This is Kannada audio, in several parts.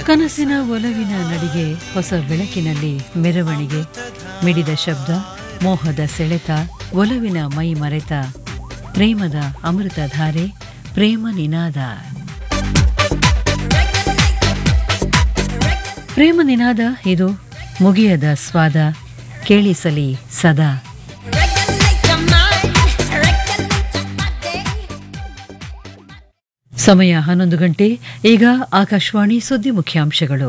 ಕನಸಿನ ಒಲವಿನ ನಡಿಗೆ ಹೊಸ ಬೆಳಕಿನಲ್ಲಿ ಮೆರವಣಿಗೆ ಮಿಡಿದ ಶಬ್ದ ಮೋಹದ ಸೆಳೆತ ಒಲವಿನ ಮೈ ಮರೆತ ಪ್ರೇಮದ ಅಮೃತಧಾರೆ ಪ್ರೇಮ ನಿನಾದ ಪ್ರೇಮ ನಿನಾದ ಇದು ಮುಗಿಯದ ಸ್ವಾದ ಕೇಳಿಸಲಿ ಸದಾ ಸಮಯ ಹನ್ನೊಂದು ಗಂಟೆ ಈಗ ಆಕಾಶವಾಣಿ ಸುದ್ದಿ ಮುಖ್ಯಾಂಶಗಳು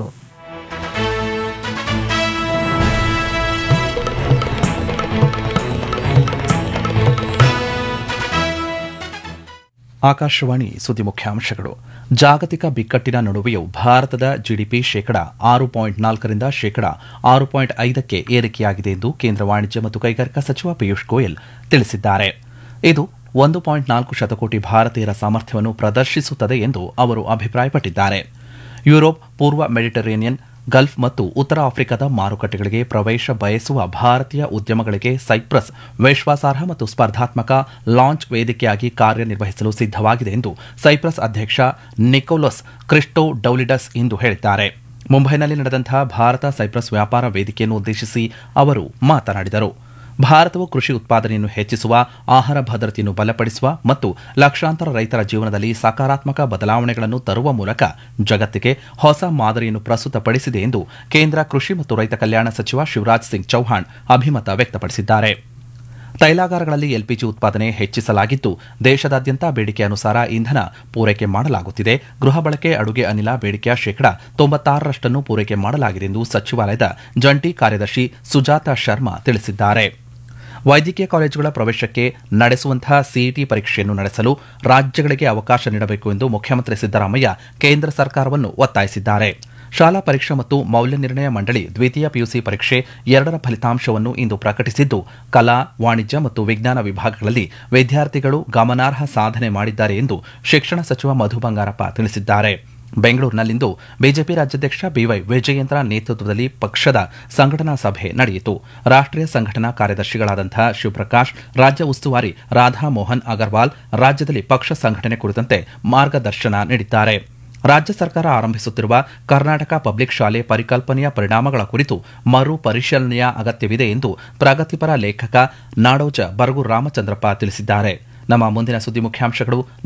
ಆಕಾಶವಾಣಿ ಸುದ್ದಿ ಮುಖ್ಯಾಂಶಗಳು ಜಾಗತಿಕ ಬಿಕ್ಕಟ್ಟಿನ ನಡುವೆಯೂ ಭಾರತದ ಜಿಡಿಪಿ ಶೇಕಡ ಆರು ಪಾಯಿಂಟ್ ನಾಲ್ಕರಿಂದ ಶೇಕಡ ಆರು ಪಾಯಿಂಟ್ ಐದಕ್ಕೆ ಏರಿಕೆಯಾಗಿದೆ ಎಂದು ಕೇಂದ್ರ ವಾಣಿಜ್ಯ ಮತ್ತು ಕೈಗಾರಿಕಾ ಸಚಿವ ಪಿಯೂಷ್ ಗೋಯಲ್ ತಿಳಿಸಿದ್ದಾರೆ ಇದು ಒಂದು ಪಾಯಿಂಟ್ ನಾಲ್ಕು ಶತಕೋಟಿ ಭಾರತೀಯರ ಸಾಮರ್ಥ್ಯವನ್ನು ಪ್ರದರ್ಶಿಸುತ್ತದೆ ಎಂದು ಅವರು ಅಭಿಪ್ರಾಯಪಟ್ಟಿದ್ದಾರೆ ಯುರೋಪ್ ಪೂರ್ವ ಮೆಡಿಟರೇನಿಯನ್ ಗಲ್ಫ್ ಮತ್ತು ಉತ್ತರ ಆಫ್ರಿಕಾದ ಮಾರುಕಟ್ಟೆಗಳಿಗೆ ಪ್ರವೇಶ ಬಯಸುವ ಭಾರತೀಯ ಉದ್ಯಮಗಳಿಗೆ ಸೈಪ್ರಸ್ ವಿಶ್ವಾಸಾರ್ಹ ಮತ್ತು ಸ್ಪರ್ಧಾತ್ಮಕ ಲಾಂಚ್ ವೇದಿಕೆಯಾಗಿ ಕಾರ್ಯನಿರ್ವಹಿಸಲು ಸಿದ್ದವಾಗಿದೆ ಎಂದು ಸೈಪ್ರಸ್ ಅಧ್ಯಕ್ಷ ನಿಕೋಲಸ್ ಕ್ರಿಸ್ಟೋ ಡೌಲಿಡಸ್ ಇಂದು ಹೇಳಿದ್ದಾರೆ ಮುಂಬೈನಲ್ಲಿ ನಡೆದಂತಹ ಭಾರತ ಸೈಪ್ರಸ್ ವ್ಯಾಪಾರ ವೇದಿಕೆಯನ್ನು ಉದ್ದೇಶಿಸಿ ಅವರು ಮಾತನಾಡಿದರು ಭಾರತವು ಕೃಷಿ ಉತ್ಪಾದನೆಯನ್ನು ಹೆಚ್ಚಿಸುವ ಆಹಾರ ಭದ್ರತೆಯನ್ನು ಬಲಪಡಿಸುವ ಮತ್ತು ಲಕ್ಷಾಂತರ ರೈತರ ಜೀವನದಲ್ಲಿ ಸಕಾರಾತ್ಮಕ ಬದಲಾವಣೆಗಳನ್ನು ತರುವ ಮೂಲಕ ಜಗತ್ತಿಗೆ ಹೊಸ ಮಾದರಿಯನ್ನು ಪ್ರಸ್ತುತಪಡಿಸಿದೆ ಎಂದು ಕೇಂದ್ರ ಕೃಷಿ ಮತ್ತು ರೈತ ಕಲ್ಯಾಣ ಸಚಿವ ಶಿವರಾಜ್ ಸಿಂಗ್ ಚೌಹಾಣ್ ಅಭಿಮತ ವ್ಯಕ್ತಪಡಿಸಿದ್ದಾರೆ ತೈಲಾಗಾರಗಳಲ್ಲಿ ಎಲ್ಪಿಜಿ ಉತ್ಪಾದನೆ ಹೆಚ್ಚಿಸಲಾಗಿದ್ದು ದೇಶದಾದ್ಯಂತ ಬೇಡಿಕೆ ಅನುಸಾರ ಇಂಧನ ಪೂರೈಕೆ ಮಾಡಲಾಗುತ್ತಿದೆ ಗೃಹ ಬಳಕೆ ಅಡುಗೆ ಅನಿಲ ಬೇಡಿಕೆಯ ಶೇಕಡ ತೊಂಬತ್ತಾರರಷ್ಟನ್ನು ಪೂರೈಕೆ ಮಾಡಲಾಗಿದೆ ಎಂದು ಸಚಿವಾಲಯದ ಜಂಟಿ ಕಾರ್ಯದರ್ಶಿ ಸುಜಾತ ಶರ್ಮಾ ತಿಳಿಸಿದ್ದಾರೆ ವೈದ್ಯಕೀಯ ಕಾಲೇಜುಗಳ ಪ್ರವೇಶಕ್ಕೆ ನಡೆಸುವಂತಹ ಸಿಇಟಿ ಪರೀಕ್ಷೆಯನ್ನು ನಡೆಸಲು ರಾಜ್ಯಗಳಿಗೆ ಅವಕಾಶ ನೀಡಬೇಕು ಎಂದು ಮುಖ್ಯಮಂತ್ರಿ ಸಿದ್ದರಾಮಯ್ಯ ಕೇಂದ್ರ ಸರ್ಕಾರವನ್ನು ಒತ್ತಾಯಿಸಿದ್ದಾರೆ ಶಾಲಾ ಪರೀಕ್ಷಾ ಮತ್ತು ಮೌಲ್ಯ ನಿರ್ಣಯ ಮಂಡಳಿ ದ್ವಿತೀಯ ಪಿಯುಸಿ ಪರೀಕ್ಷೆ ಎರಡರ ಫಲಿತಾಂಶವನ್ನು ಇಂದು ಪ್ರಕಟಿಸಿದ್ದು ಕಲಾ ವಾಣಿಜ್ಯ ಮತ್ತು ವಿಜ್ಞಾನ ವಿಭಾಗಗಳಲ್ಲಿ ವಿದ್ಯಾರ್ಥಿಗಳು ಗಮನಾರ್ಹ ಸಾಧನೆ ಮಾಡಿದ್ದಾರೆ ಎಂದು ಶಿಕ್ಷಣ ಸಚಿವ ಮಧು ಬಂಗಾರಪ್ಪ ತಿಳಿಸಿದ್ದಾರೆ ಬೆಂಗಳೂರಿನಲ್ಲಿಂದು ಬಿಜೆಪಿ ರಾಜ್ಯಾಧ್ಯಕ್ಷ ಬಿವೈ ವಿಜಯೇಂದ್ರ ನೇತೃತ್ವದಲ್ಲಿ ಪಕ್ಷದ ಸಂಘಟನಾ ಸಭೆ ನಡೆಯಿತು ರಾಷ್ಟ್ರೀಯ ಸಂಘಟನಾ ಕಾರ್ಯದರ್ಶಿಗಳಾದಂತಹ ಶಿವಪ್ರಕಾಶ್ ರಾಜ್ಯ ಉಸ್ತುವಾರಿ ರಾಧಾ ಮೋಹನ್ ಅಗರ್ವಾಲ್ ರಾಜ್ಯದಲ್ಲಿ ಪಕ್ಷ ಸಂಘಟನೆ ಕುರಿತಂತೆ ಮಾರ್ಗದರ್ಶನ ನೀಡಿದ್ದಾರೆ ರಾಜ್ಯ ಸರ್ಕಾರ ಆರಂಭಿಸುತ್ತಿರುವ ಕರ್ನಾಟಕ ಪಬ್ಲಿಕ್ ಶಾಲೆ ಪರಿಕಲ್ಪನೆಯ ಪರಿಣಾಮಗಳ ಕುರಿತು ಮರು ಪರಿಶೀಲನೆಯ ಅಗತ್ಯವಿದೆ ಎಂದು ಪ್ರಗತಿಪರ ಲೇಖಕ ನಾಡೋಜ ಬರಗು ರಾಮಚಂದ್ರಪ್ಪ ತಿಳಿಸಿದ್ದಾರೆ ನಮ್ಮ ಮುಂದಿನ ಸುದ್ದಿ ಮುಖ್ಯಾಂಶಗಳು